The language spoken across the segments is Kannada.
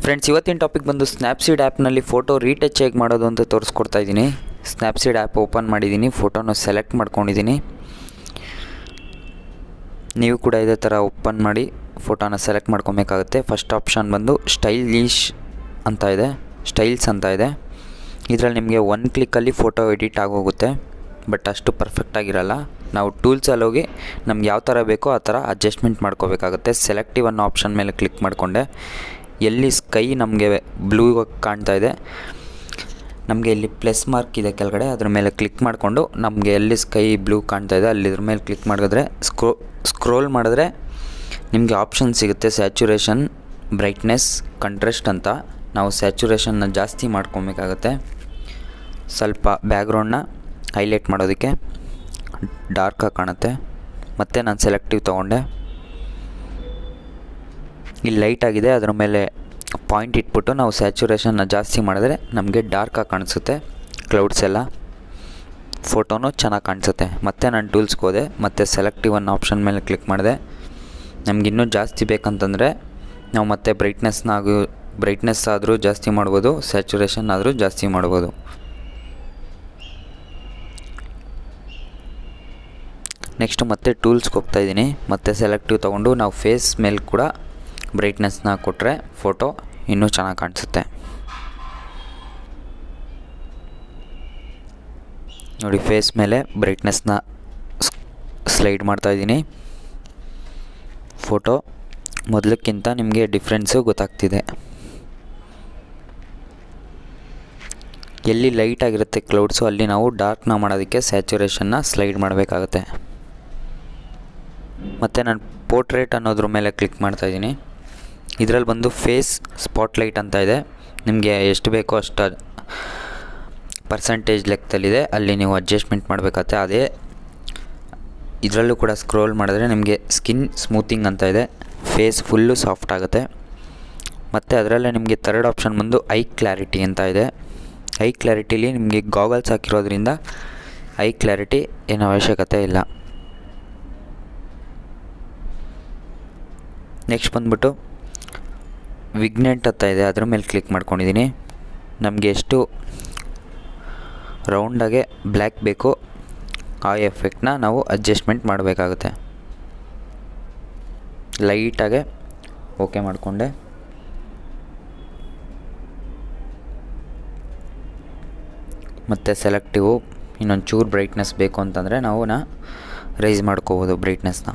ಫ್ರೆಂಡ್ಸ್ ಇವತ್ತಿನ ಟಾಪಿಕ್ ಬಂದು ಸ್ನ್ಯಾಪ್ಸೀಡ್ ಆ್ಯಪ್ನಲ್ಲಿ ಫೋಟೋ ರೀಟಚ್ ಹೇಗೆ ಮಾಡೋದು ಅಂತ ತೋರಿಸ್ಕೊಡ್ತಾ ಇದ್ದೀನಿ ಸ್ನ್ಯಾಪ್ಸೀಡ್ ಆ್ಯಪ್ ಓಪನ್ ಮಾಡಿದ್ದೀನಿ ಫೋಟೋನ ಸೆಲೆಕ್ಟ್ ಮಾಡ್ಕೊಂಡಿದ್ದೀನಿ ನೀವು ಕೂಡ ಇದೇ ಥರ ಓಪನ್ ಮಾಡಿ ಫೋಟೋನ ಸೆಲೆಕ್ಟ್ ಮಾಡ್ಕೊಬೇಕಾಗುತ್ತೆ ಫಸ್ಟ್ ಆಪ್ಷನ್ ಬಂದು ಸ್ಟೈಲಿಶ್ ಅಂತ ಇದೆ ಸ್ಟೈಲ್ಸ್ ಅಂತ ಇದೆ ಇದರಲ್ಲಿ ನಿಮಗೆ ಒನ್ ಕ್ಲಿಕ್ಕಲ್ಲಿ ಫೋಟೋ ಎಡಿಟ್ ಆಗೋಗುತ್ತೆ ಬಟ್ ಅಷ್ಟು ಪರ್ಫೆಕ್ಟಾಗಿರಲ್ಲ ನಾವು ಟೂಲ್ಸಲ್ಲಿ ಹೋಗಿ ನಮ್ಗೆ ಯಾವ ಥರ ಬೇಕೋ ಆ ಥರ ಅಡ್ಜಸ್ಟ್ಮೆಂಟ್ ಮಾಡ್ಕೋಬೇಕಾಗುತ್ತೆ ಸೆಲೆಕ್ಟಿವ್ ಅನ್ನೋ ಆಪ್ಷನ್ ಮೇಲೆ ಕ್ಲಿಕ್ ಮಾಡಿಕೊಂಡೆ ಎಲ್ಲಿ ಸ್ಕೈ ನಮಗೆ ಬ್ಲೂ ಕಾಣ್ತಾ ಇದೆ ನಮಗೆ ಇಲ್ಲಿ ಪ್ಲಸ್ ಮಾರ್ಕ್ ಇದೆ ಕೆಳಗಡೆ ಅದ್ರ ಮೇಲೆ ಕ್ಲಿಕ್ ಮಾಡಿಕೊಂಡು ನಮಗೆ ಎಲ್ಲಿ ಸ್ಕೈ ಬ್ಲೂ ಕಾಣ್ತಾ ಇದೆ ಅಲ್ಲಿ ಇದ್ರ ಮೇಲೆ ಕ್ಲಿಕ್ ಮಾಡಿದ್ರೆ ಸ್ಕ್ರೋ ಸ್ಕ್ರೋಲ್ ಮಾಡಿದ್ರೆ ನಿಮಗೆ ಆಪ್ಷನ್ ಸಿಗುತ್ತೆ ಸ್ಯಾಚುರೇಷನ್ ಬ್ರೈಟ್ನೆಸ್ ಕಂಟ್ರೆಸ್ಟ್ ಅಂತ ನಾವು ಸ್ಯಾಚುರೇಷನ್ನ ಜಾಸ್ತಿ ಮಾಡ್ಕೊಬೇಕಾಗತ್ತೆ ಸ್ವಲ್ಪ ಬ್ಯಾಕ್ಗ್ರೌಂಡ್ನ ಹೈಲೈಟ್ ಮಾಡೋದಕ್ಕೆ ಡಾರ್ಕಾಗಿ ಕಾಣುತ್ತೆ ಮತ್ತು ನಾನು ಸೆಲೆಕ್ಟಿವ್ ತೊಗೊಂಡೆ ಇಲ್ಲಿ ಲೈಟ್ ಆಗಿದೆ ಅದರ ಮೇಲೆ ಪಾಯಿಂಟ್ ಇಟ್ಬಿಟ್ಟು ನಾವು ಸ್ಯಾಚುರೇಷನ್ನ ಜಾಸ್ತಿ ಮಾಡಿದ್ರೆ ನಮಗೆ ಡಾರ್ಕಾಗಿ ಕಾಣಿಸುತ್ತೆ ಕ್ಲೌಡ್ಸ್ ಎಲ್ಲ ಫೋಟೋನು ಚೆನ್ನಾಗಿ ಕಾಣಿಸುತ್ತೆ ಮತ್ತು ನಾನು ಟೂಲ್ಸ್ಗೆ ಹೋದೆ ಮತ್ತು ಸೆಲೆಕ್ಟಿವ್ ಅನ್ನೋ ಆಪ್ಷನ್ ಮೇಲೆ ಕ್ಲಿಕ್ ಮಾಡಿದೆ ನಮ್ಗೆ ಇನ್ನೂ ಜಾಸ್ತಿ ಬೇಕಂತಂದರೆ ನಾವು ಮತ್ತೆ ಬ್ರೈಟ್ನೆಸ್ನ ಆಗು ಬ್ರೈಟ್ನೆಸ್ ಆದರೂ ಜಾಸ್ತಿ ಮಾಡ್ಬೋದು ಸ್ಯಾಚುರೇಷನ್ ಆದರೂ ಜಾಸ್ತಿ ಮಾಡ್ಬೋದು ನೆಕ್ಸ್ಟ್ ಮತ್ತೆ ಟೂಲ್ಸ್ಗೆ ಹೋಗ್ತಾ ಇದ್ದೀನಿ ಮತ್ತೆ ಸೆಲೆಕ್ಟಿವ್ ತೊಗೊಂಡು ನಾವು ಫೇಸ್ ಮೇಲೆ ಕೂಡ ಬ್ರೈಟ್ನೆಸ್ನ ಕೊಟ್ಟರೆ ಫೋಟೋ ಇನ್ನೂ ಚೆನ್ನಾಗಿ ಕಾಣಿಸುತ್ತೆ ನೋಡಿ ಫೇಸ್ ಮೇಲೆ ಬ್ರೈಟ್ನೆಸ್ನ ಸ್ಲೈಡ್ ಮಾಡ್ತಾಯಿದ್ದೀನಿ ಫೋಟೋ ಮೊದಲಕ್ಕಿಂತ ನಿಮಗೆ ಡಿಫ್ರೆನ್ಸು ಗೊತ್ತಾಗ್ತಿದೆ ಎಲ್ಲಿ ಲೈಟ್ ಆಗಿರುತ್ತೆ ಕ್ಲೌಡ್ಸು ಅಲ್ಲಿ ನಾವು ಡಾರ್ಕ್ನ ಮಾಡೋದಕ್ಕೆ ಸ್ಯಾಚುರೇಷನ್ನ ಸ್ಲೈಡ್ ಮಾಡಬೇಕಾಗತ್ತೆ ಮತ್ತು ನಾನು ಪೋರ್ಟ್ರೇಟ್ ಅನ್ನೋದ್ರ ಮೇಲೆ ಕ್ಲಿಕ್ ಮಾಡ್ತಾಯಿದ್ದೀನಿ ಇದರಲ್ಲಿ ಬಂದು ಫೇಸ್ ಸ್ಪಾಟ್ಲೈಟ್ ಅಂತ ಇದೆ ನಿಮಗೆ ಎಷ್ಟು ಬೇಕೋ ಅಷ್ಟು ಪರ್ಸಂಟೇಜ್ ಲೆಕ್ಕದಲ್ಲಿದೆ ಅಲ್ಲಿ ನೀವು ಅಡ್ಜಸ್ಟ್ಮೆಂಟ್ ಮಾಡಬೇಕಾಗತ್ತೆ ಅದೇ ಇದರಲ್ಲೂ ಕೂಡ ಸ್ಕ್ರೋಲ್ ಮಾಡಿದ್ರೆ ನಿಮಗೆ ಸ್ಕಿನ್ ಸ್ಮೂತಿಂಗ್ ಅಂತ ಇದೆ ಫೇಸ್ ಫುಲ್ಲು ಸಾಫ್ಟ್ ಆಗುತ್ತೆ ಮತ್ತು ಅದರಲ್ಲೇ ನಿಮಗೆ ಥರ್ಡ್ ಆಪ್ಷನ್ ಬಂದು ಐ ಕ್ಲಾರಿಟಿ ಅಂತ ಇದೆ ಐ ಕ್ಲಾರಿಟಿಲಿ ನಿಮಗೆ ಗಾಗಲ್ಸ್ ಹಾಕಿರೋದ್ರಿಂದ ಐ ಕ್ಲಾರಿಟಿ ಏನು ಅವಶ್ಯಕತೆ ಇಲ್ಲ ನೆಕ್ಸ್ಟ್ ಬಂದ್ಬಿಟ್ಟು ವಿಗ್ನೆಂಟ್ ಅಂತ ಇದೆ ಅದ್ರ ಮೇಲೆ ಕ್ಲಿಕ್ ಮಾಡ್ಕೊಂಡಿದ್ದೀನಿ ನಮಗೆ ಎಷ್ಟು ರೌಂಡಾಗೆ ಬ್ಲ್ಯಾಕ್ ಬೇಕು ಆ ಎಫೆಕ್ಟ್ನ ನಾವು ಅಡ್ಜಸ್ಟ್ಮೆಂಟ್ ಮಾಡಬೇಕಾಗುತ್ತೆ ಲೈಟಾಗೆ ಓಕೆ ಮಾಡಿಕೊಂಡೆ ಮತ್ತು ಸೆಲೆಕ್ಟಿವು ಇನ್ನೊಂದು ಚೂರು ಬ್ರೈಟ್ನೆಸ್ ಬೇಕು ಅಂತಂದರೆ ನಾವು ನಾ ರೈಸ್ ಮಾಡ್ಕೋಬೋದು ಬ್ರೈಟ್ನೆಸ್ನ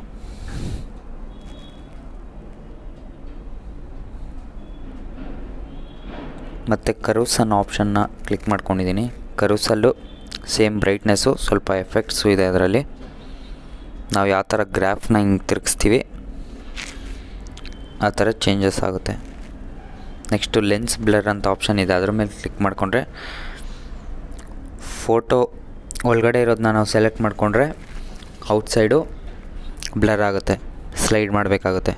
ಮತ್ತು ಕರ್ವ್ಸ್ ಅನ್ನೋ ಆಪ್ಷನ್ನ ಕ್ಲಿಕ್ ಮಾಡ್ಕೊಂಡಿದ್ದೀನಿ ಕರ್ವ್ಸಲ್ಲೂ ಸೇಮ್ ಬ್ರೈಟ್ನೆಸ್ಸು ಸ್ವಲ್ಪ ಎಫೆಕ್ಟ್ಸು ಇದೆ ಅದರಲ್ಲಿ ನಾವು ಯಾವ ಥರ ಗ್ರಾಫ್ನ ಹಿಂಗೆ ತಿರುಗಿಸ್ತೀವಿ ಆ ಥರ ಚೇಂಜಸ್ ಆಗುತ್ತೆ ನೆಕ್ಸ್ಟು ಲೆನ್ಸ್ ಬ್ಲರ್ ಅಂತ ಆಪ್ಷನ್ ಇದೆ ಅದ್ರ ಮೇಲೆ ಕ್ಲಿಕ್ ಮಾಡಿಕೊಂಡ್ರೆ ಫೋಟೋ ಒಳಗಡೆ ಇರೋದನ್ನ ನಾವು ಸೆಲೆಕ್ಟ್ ಮಾಡಿಕೊಂಡ್ರೆ ಔಟ್ಸೈಡು ಬ್ಲರ್ ಆಗುತ್ತೆ ಸ್ಲೈಡ್ ಮಾಡಬೇಕಾಗುತ್ತೆ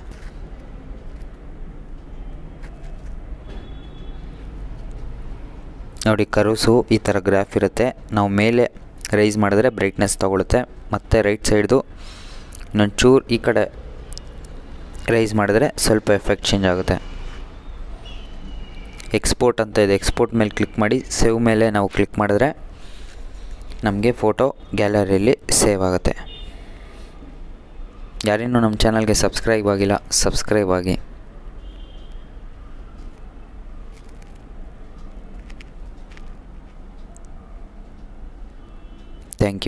ನೋಡಿ ಕರುಸು ಈ ಥರ ಗ್ರಾಫ್ ಇರುತ್ತೆ ನಾವು ಮೇಲೆ ರೈಸ್ ಮಾಡಿದ್ರೆ ಬ್ರೈಟ್ನೆಸ್ ತೊಗೊಳುತ್ತೆ ಮತ್ತು ರೈಟ್ ಸೈಡ್ದು ಇನ್ನೊಂದು ಚೂರು ಈ ಕಡೆ ರೈಸ್ ಮಾಡಿದ್ರೆ ಸ್ವಲ್ಪ ಎಫೆಕ್ಟ್ ಚೇಂಜ್ ಆಗುತ್ತೆ ಎಕ್ಸ್ಪೋರ್ಟ್ ಅಂತ ಇದೆ ಎಕ್ಸ್ಪೋರ್ಟ್ ಮೇಲೆ ಕ್ಲಿಕ್ ಮಾಡಿ ಸೇವ್ ಮೇಲೆ ನಾವು ಕ್ಲಿಕ್ ಮಾಡಿದ್ರೆ ನಮಗೆ ಫೋಟೋ ಗ್ಯಾಲರಿಯಲ್ಲಿ ಸೇವ್ ಆಗುತ್ತೆ ಯಾರೇನೂ ನಮ್ಮ ಚಾನಲ್ಗೆ ಸಬ್ಸ್ಕ್ರೈಬ್ ಆಗಿಲ್ಲ ಸಬ್ಸ್ಕ್ರೈಬ್ ಆಗಿ ಥ್ಯಾಂಕ್ ಯು